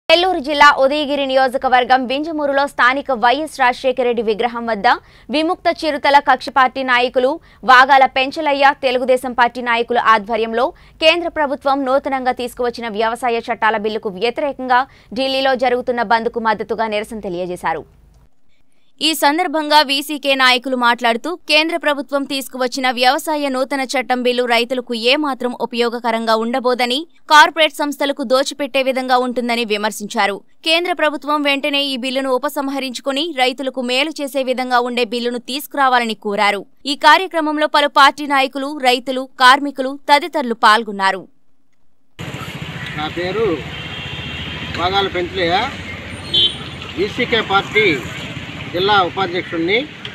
నెల్లూరు జిల్లా ఉదయగిరి నియోజకవర్గం బింజమూరులో స్థానిక వైఎస్ రాజశేఖర రెడ్డి విగ్రహం వద్ద విముక్త చిరుతల కక్ష పార్టీ నాయకులు వాగాల పెంచలయ్య తెలుగుదేశం పార్టీ నాయకుల ఆధ్వర్యంలో కేంద్ర ప్రభుత్వం నూతనంగా తీసుకువచ్చిన వ్యవసాయ చట్టాల బిల్లుకు వ్యతిరేకంగా ఢిల్లీలో జరుగుతున్న బంద్కు మద్దతుగా నిరసన తెలియజేశారు ఈ సందర్భంగా వీసీకే నాయకులు మాట్లాడుతూ కేంద్ర ప్రభుత్వం తీసుకువచ్చిన వ్యవసాయ నూతన చట్టం బిల్లు రైతులకు ఏమాత్రం ఉపయోగకరంగా ఉండబోదని కార్పొరేట్ సంస్థలకు దోచిపెట్టే విధంగా ఉంటుందని విమర్శించారు కేంద్ర ప్రభుత్వం వెంటనే ఈ బిల్లును ఉపసంహరించుకుని రైతులకు మేలు చేసే విధంగా ఉండే బిల్లును తీసుకురావాలని కోరారు ఈ కార్యక్రమంలో పలు పార్టీ నాయకులు రైతులు కార్మికులు తదితరులు పాల్గొన్నారు నా పేరు బాగాల పెంచలయ్య ఈసీకే పార్టీ జిల్లా ఉపాధ్యక్షుడిని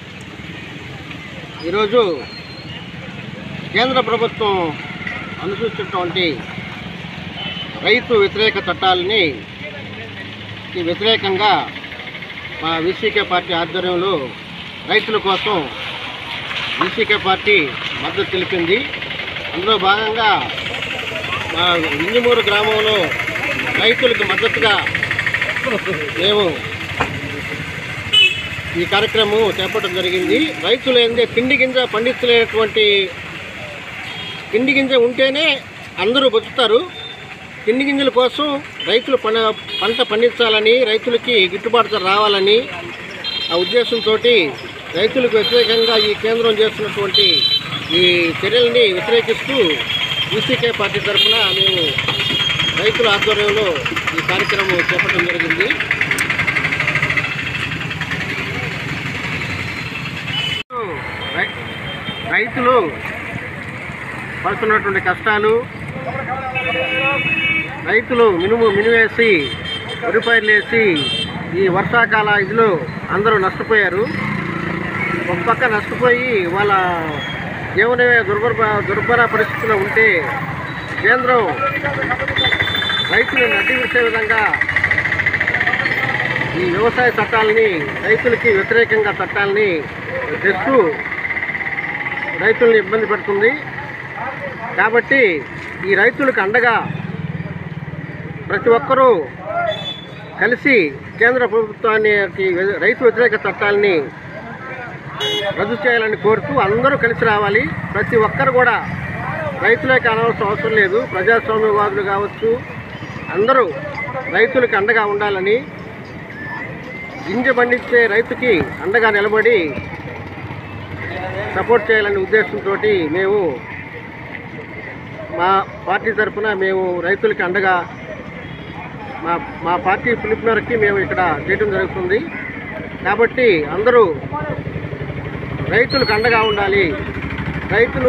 ఈరోజు కేంద్ర ప్రభుత్వం అనుసూచినటువంటి రైతు వ్యతిరేక చట్టాలని ఈ వ్యతిరేకంగా మా వీసీకే పార్టీ ఆధ్వర్యంలో రైతుల కోసం వీసీకే పార్టీ మద్దతు తెలిపింది అందులో భాగంగా మా ఇంజమూరు గ్రామంలో రైతులకు మద్దతుగా మేము ఈ కార్యక్రమం చేపట్టడం జరిగింది రైతులు ఏంటంటే తిండి గింజ పండించలేనటువంటి తిండి గింజ ఉంటేనే అందరూ బతుకుతారు తిండి గింజల కోసం రైతులు పన పంట పండించాలని రైతులకి గిట్టుబాటు ధర రావాలని ఆ ఉద్దేశంతో రైతులకు వ్యతిరేకంగా ఈ కేంద్రం చేస్తున్నటువంటి ఈ చర్యల్ని వ్యతిరేకిస్తూ ఈసీకే పార్టీ తరఫున మేము రైతుల ఆధ్వర్యంలో ఈ కార్యక్రమం చేపట్టడం జరిగింది రై- రైతులు పడుతున్నటువంటి కష్టాలు రైతులు మినుము మినువేసి వరి పైర్లు వేసి ఈ వర్షాకాల ఇదిలో అందరూ నష్టపోయారు ఒక పక్క నష్టపోయి వాళ్ళ జీవన దుర్భర దుర్భర పరిస్థితిలో ఉంటే కేంద్రం రైతులను అడ్డగించే విధంగా ఈ వ్యవసాయ చట్టాలని రైతులకి వ్యతిరేకంగా చట్టాలని తెస్తూ రైతుల్ని ఇబ్బంది పెడుతుంది కాబట్టి ఈ రైతులకు అండగా ప్రతి ఒక్కరూ కలిసి కేంద్ర ప్రభుత్వాన్ని రైతు వ్యతిరేక చట్టాలని రద్దు చేయాలని కోరుతూ అందరూ కలిసి రావాలి ప్రతి ఒక్కరు కూడా రైతులే కానవలసిన అవసరం లేదు ప్రజాస్వామ్యవాదులు కావచ్చు అందరూ రైతులకు అండగా ఉండాలని గింజ పండించే రైతుకి అండగా నిలబడి సపోర్ట్ చేయాలనే ఉద్దేశంతో మేము మా పార్టీ తరఫున మేము రైతులకి అండగా మా మా పార్టీ పిలుపు మేరకి మేము ఇక్కడ చేయడం జరుగుతుంది కాబట్టి అందరూ రైతులకు అండగా ఉండాలి రైతులు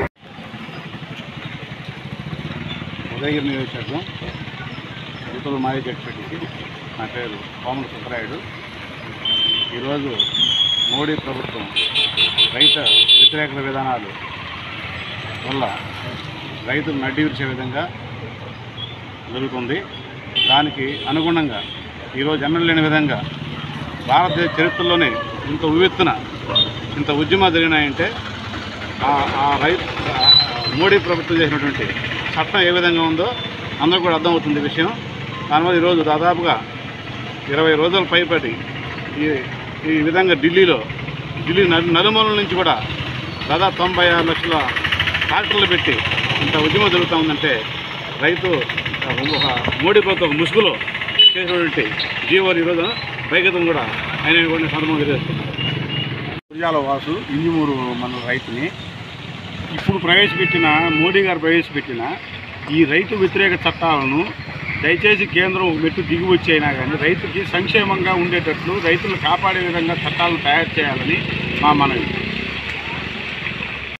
ఉదయగిరి నియోజకవర్గం రైతుల మాజీ జడ్పీటీసీ నా పేరు కోమల సుబ్బరాయుడు ఈరోజు మోడీ ప్రభుత్వం రైత వ్యతిరేక విధానాలు వల్ల రైతులు నడ్డి విరిచే విధంగా జరుగుతుంది దానికి అనుగుణంగా ఈరోజు ఎన్నడూ లేని విధంగా భారతదేశ చరిత్రలోనే ఇంత ఉవ్వెత్తున ఇంత ఉద్యమాలు జరిగినాయంటే ఆ- ఆ రైతు ఆ- మోడీ ప్రభుత్వం చేసినటువంటి చట్టం ఏ విధంగా ఉందో అందరూ కూడా అర్థమవుతుంది ఈ విషయం దానివల్ల ఈరోజు దాదాపుగా ఇరవై రోజుల పైబడి ఈ ఈ విధంగా ఢిల్లీలో ఢిల్లీ నలు నలుమూలల నుంచి కూడా దాదాపు తొంభై ఆరు లక్షల ట్రాక్టర్లు పెట్టి ఇంత ఉద్యమం జరుగుతూ ఉందంటే రైతు ఒక మోడీ ప్రభుత్వం ముసుగులో చేసినటువంటి జీవోలు ఈరోజు వైగతం కూడా ఆయన కొన్ని సందర్భం తెలియజేస్తున్నారు గురిజాల వాసు ఇంజమూరు మన రైతుని ఇప్పుడు ప్రవేశపెట్టిన మోడీ గారు ప్రవేశపెట్టిన ఈ రైతు వ్యతిరేక చట్టాలను దయచేసి కేంద్రం ఒక మెట్టు దిగి వచ్చి అయినా కానీ రైతుకి సంక్షేమంగా ఉండేటట్లు రైతులను కాపాడే విధంగా చట్టాలను తయారు చేయాలని మా మనవి